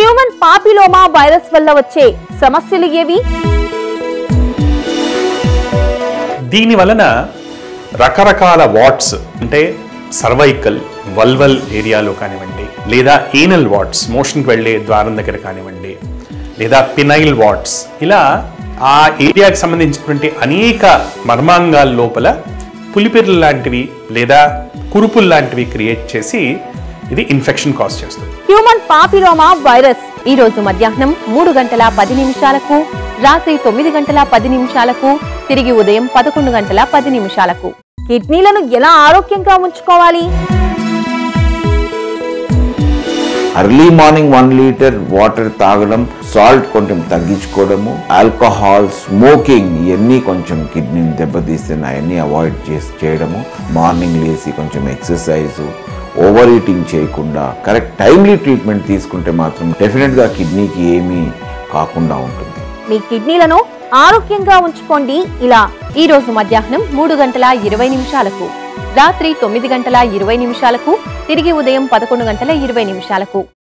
human papilloma virus వల్ల వచ్చే సమస్యలు ఏవి దీని వలన రకరకాల వాట్స్ అంటే సర్వైకల్ వల్వల్ ఏరియాలో కానివ్వండి లేదా ఏనల్ వాట్స్ మోషన్కి వెళ్ళే ద్వారం దగ్గర కానివ్వండి లేదా పినైల్ వాట్స్ ఇలా ఆ ఏరియాకి సంబంధించినటువంటి అనేక మర్మాంగాల లోపల పులిపిర్లు లాంటివి లేదా కురుపులు లాంటివి క్రియేట్ చేసి ఇది ఇన్ఫెక్షన్ కాజ్ చేస్తుంది హ్యూమన్ పాపిలోమా వైరస్ ఈ రోజు మధ్యాహ్నం మూడు గంటల పది నిమిషాలకు రాత్రి తొమ్మిది గంటల పది నిమిషాలకు తిరిగి ఉదయం పదకొండు గంటల పది నిమిషాలకు కిడ్నీలను ఎలా ఆరోగ్యంగా ఉంచుకోవాలి early morning one litre water తాగడం సాల్ట్ కొంచెం తగ్గించుకోవడము ఆల్కహాల్ స్మోకింగ్ ఇవన్నీ కొంచెం కిడ్నీని దెబ్బతీస్తే అవన్నీ అవాయిడ్ చేసి చేయడము మార్నింగ్ లేచి కొంచెం ఎక్సర్సైజ్ ఓవర్ ఈటింగ్ చేయకుండా కరెక్ట్ టైమ్లీ ట్రీట్మెంట్ తీసుకుంటే మాత్రం డెఫినెట్గా కిడ్నీకి ఏమీ కాకుండా ఉంటుంది మీ కిడ్నీలను ఆరోగ్యంగా ఉంచుకోండి ఇలా ఈ రోజు మధ్యాహ్నం మూడు గంటల ఇరవై నిమిషాలకు రాత్రి తొమ్మిది గంటల ఇరవై నిమిషాలకు తిరిగి ఉదయం పదకొండు గంటల ఇరవై నిమిషాలకు